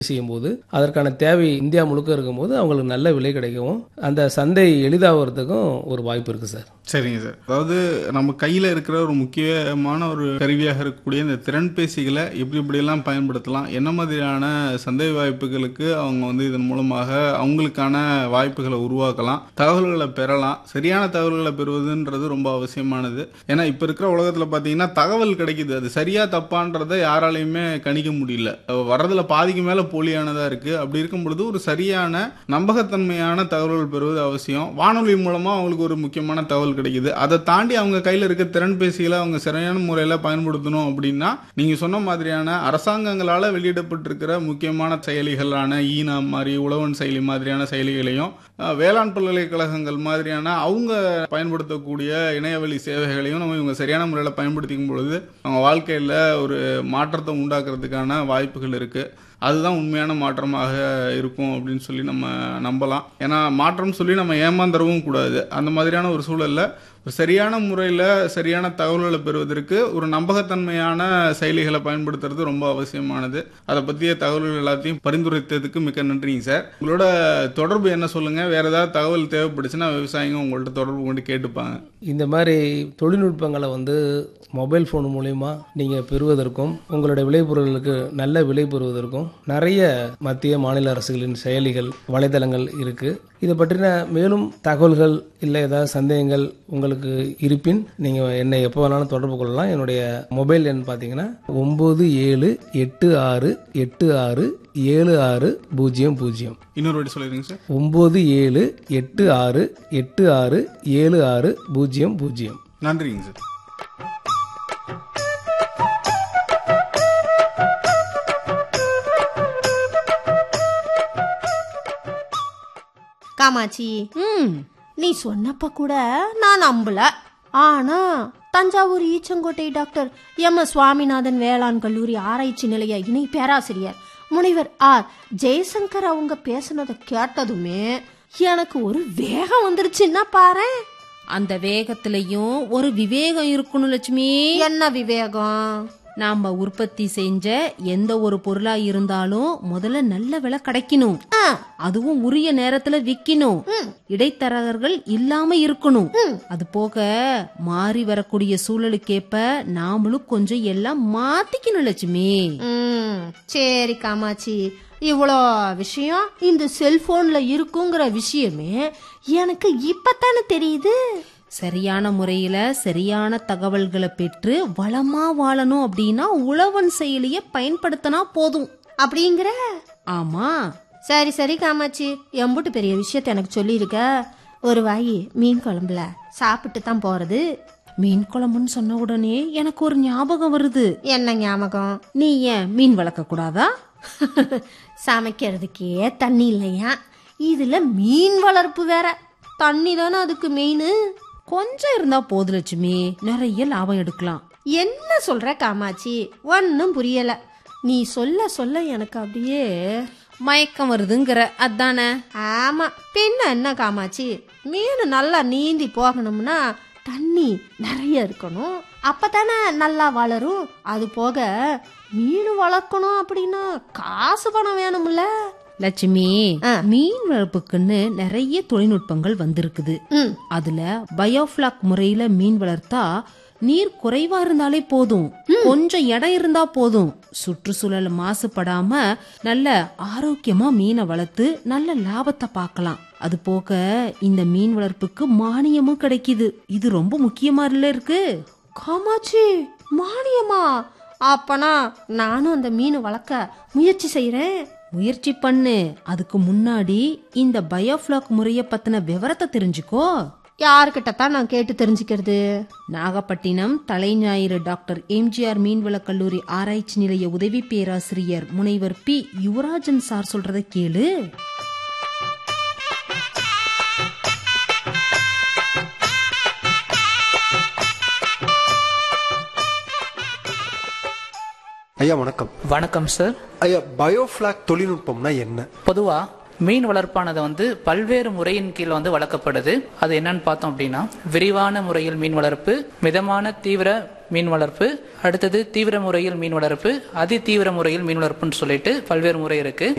செய்யும்போது அதற்கான தேவை இந்தியா முழுக்க இருக்கும்போது அவங்களுக்கு நல்ல விலை கிடைக்கவும் அந்த சந்தை எளிதாகிறதுக்கும் ஒரு வாய்ப்பு இருக்குது சார் சரிங்க சார் அதாவது நம்ம கையில் இருக்கிற ஒரு முக்கியமான ஒரு கருவியாக இருக்கக்கூடிய இந்த திறன்பேசிகளை எப்படி எப்படியெல்லாம் பயன்படுத்தலாம் என்ன மாதிரியான சந்தை வாய்ப்புகளுக்கு அவங்க வந்து இதன் மூலமாக அவங்களுக்கான வாய்ப்புகளை உருவாக்கலாம் தகவல்களை பெறலாம் சரியான தகவல்களை பெறுவதுன்றது ரொம்ப அவசியமானது ஏன்னா இப்போ இருக்கிற உலகத்தில் பார்த்தீங்கன்னா தகவல் கிடைக்குது அது சரியா தப்பான்றதை யாராலையுமே கணிக்க முடியல அஹ் வர்றதுல பாதிக்கு மேலே போலியானதாக இருக்குது அப்படி இருக்கும் பொழுது ஒரு சரியான நம்பகத்தன்மையான தகவல்கள் பெறுவது அவசியம் வானொலி மூலமாக அவங்களுக்கு ஒரு முக்கியமான தகவல் கிடைக்குது அதை தாண்டி அவங்க கையில் இருக்க திறன்பேசிகளை அவங்க சரியான முறையில் பயன்படுத்தணும் அப்படின்னா நீங்கள் சொன்ன மாதிரியான அரசாங்கங்களால் வெளியிடப்பட்டிருக்கிற முக்கியமான செயலிகளான ஈனா மாதிரி உழவன் செயலி மாதிரியான செயலிகளையும் அஹ், வேளாண் பல்கலைக்கழகங்கள் மாதிரியான அவங்க பயன்படுத்தக்கூடிய இணையவழி சேவைகளையும் நம்ம இவங்க சரியான முறையில் பயன்படுத்திக்கும் பொழுது அவங்க வாழ்க்கையில் ஒரு மாற்றத்தை உண்டாக்குறதுக்கான வாய்ப்புகள் இருக்குது அதுதான் உண்மையான மாற்றமாக இருக்கும் அப்படின்னு சொல்லி நம்ம நம்பலாம் ஏன்னா மாற்றம் சொல்லி நம்ம ஏமாந்துடவும் கூடாது அந்த மாதிரியான ஒரு சூழல்ல ஒரு சரியான முறையில் சரியான தகவல்களை பெறுவதற்கு ஒரு நம்பகத்தன்மையான செயலிகளை பயன்படுத்துறது ரொம்ப அவசியமானது அதை பற்றிய தகவல்கள் எல்லாத்தையும் பரிந்துரைத்ததுக்கு மிக்க நன்றிங்க சார் உங்களோட தொடர்பு என்ன சொல்லுங்க வேற ஏதாவது தகவல் தேவைப்படுச்சுன்னா விவசாயிங்க உங்கள்ட்ட தொடர்பு கொண்டு கேட்டுப்பாங்க இந்த மாதிரி தொழில்நுட்பங்களை வந்து மொபைல் ஃபோன் மூலிமா நீங்கள் பெறுவதற்கும் உங்களுடைய விளைபொருட்களுக்கு நல்ல விலை பெறுவதற்கும் நிறைய மத்திய மாநில அரசுகளின் செயலிகள் வலைதளங்கள் இருக்குது இதை பற்றின மேலும் தகவல்கள் இல்லை ஏதாவது சந்தேகங்கள் உங்களுக்கு இருப்பின் நீங்கள் என்னை எப்போ வேணாலும் தொடர்பு கொள்ளலாம் என்னுடைய மொபைல் எண் பார்த்தீங்கன்னா ஒம்பது ஏழு எட்டு ஆறு எட்டு ஆறு ஏழு ஆறு பூஜ்ஜியம் பூஜ்ஜியம் இன்னொரு வாட்டி சொல்லிடுங்க சார் ஒம்பது ஏழு எட்டு ஆறு எட்டு ஆறு ஏழு ஆறு பூஜ்ஜியம் பூஜ்ஜியம் நன்றிங்க சார் காமாட்சி ம் நீ சொன்னப்ப கூட நான் நம்பல ஆனா Thanjavur Eachangottai doctor M S Swaminathan வேளாண் கல்லூரி ஆராய்ச்சி நிலைய இணை பேராசிரியர் முனைவர் ஆர் ஜெயசங்கர் அவங்க பேசுனதை கேட்டதுமே எனக்கு ஒரு வேகம் வந்துருச்சுன்னா பாரேன் அந்த வேகத்திலையும் ஒரு விவேகம் இருக்கணும் லட்சுமி என்ன விவேகம் நாம உற்பத்தி செஞ்ச எந்த ஒரு பொருளா இருந்தாலும் முதல்ல நல்ல விலை கிடைக்கணும் ஆ, அதுவும் உரிய நேரத்துல விக்கணும் இடைத்தரகர்கள் இல்லாம இருக்கணும் அது போக மாறி வரக்கூடிய சூழலுக்கேற்ப நாமளும் கொஞ்சம் எல்லாம் மாத்திக்கணும் லட்சுமி ம் சரி காமாட்சி இவ்வளோ விஷயம் இந்த செல்போன்ல இருக்குங்கிற விஷயமே எனக்கு இப்பத்தானே தெரியுது சரியான முறையில சரியான தகவல்களை பெற்று வளமா வாழணும் அப்படின்னா உழவன் செயலிய பயன்படுத்தினா போதும் அப்படிங்கிற ஆமா சரி சரி காமாட்சி எம்புட்டு பெரிய விஷயத்த எனக்கு சொல்லியிருக்க ஒரு வாய் மீன் குழம்புல சாப்பிட்டு தான் போறது மீன் குழம்புன்னு சொன்ன உடனே எனக்கு ஒரு ஞாபகம் வருது என்ன ஞாபகம் நீ ஏன் மீன் வளர்க்க கூடாதா சமைக்கிறதுக்கே தண்ணி இல்லையா இதுல மீன் வளர்ப்பு வேற தண்ணி தானே அதுக்கு மெயின் கொஞ்சம் இருந்தா போது லட்சுமி நிறைய லாபம் எடுக்கலாம் என்ன சொல்ற காமாட்சி ஒன்னும் புரியல நீ சொல்ல சொல்ல எனக்கு அப்படியே மயக்கம் வருதுங்கிற அதானே ஆமா பின்ன என்ன காமாட்சி மீன் நல்லா நீந்தி போகணும்னா தண்ணி நிறைய இருக்கணும் அப்பதானே நல்லா வளரும் அது போக மீன் வளர்க்கணும் அப்படின்னா காசு பணம் வேணும்ல லட்சுமி ஆ. மீன் வளர்ப்புக்குன்னு நிறைய தொழில்நுட்பங்கள் வந்திருக்குது ம் அதுல பயோஃபிளாக் முறையில மீன் வளர்த்தா நீர் குறைவா இருந்தாலே போதும் கொஞ்சம் இடம் இருந்தா போதும் சுற்றுச்சூழல் மாசுபடாம நல்ல ஆரோக்கியமா மீனை வளர்த்து நல்ல லாபத்தை பார்க்கலாம் அது போக இந்த மீன் வளர்ப்புக்கு மானியமும் கிடைக்குது இது ரொம்ப முக்கியமா இல்ல இருக்கு காமாட்சி மானியமா அப்பனா நானும் அந்த மீன் வளர்க்க முயற்சி செய்யறேன் முயற்சி பண்ணு அதுக்கு முன்னாடி இந்த பயோஃபிளாக் முறைய பத்தின விவரத்தை தெரிஞ்சுக்கோ யாருக்கிட்ட தான் நான் கேட்டு தெரிஞ்சுக்கிறது நாகப்பட்டினம் தலைஞாயிறு டாக்டர் எம்ஜிஆர் மீன்வளக் கல்லூரி ஆராய்ச்சி நிலைய உதவி பேராசிரியர் முனைவர் பி யுவராஜன் சார் சொல்றத கேளு ஐயா வணக்கம் வணக்கம் சார் ஐயா பயோஃபிளாக் தொழில்நுட்பம்னா என்ன பொதுவா மீன் வளர்ப்பானது வந்து பல்வேறு முறையின் கீழ் வந்து வளர்க்கப்படுது அது என்னன்னு பார்த்தோம் அப்படின்னா விரிவான முறையில் மீன் வளர்ப்பு மிதமான தீவிர மீன் வளர்ப்பு அடுத்தது தீவிர முறையில் மீன் வளர்ப்பு அதி தீவிர முறையில் மீன் வளர்ப்புன்னு சொல்லிட்டு பல்வேறு முறை இருக்கு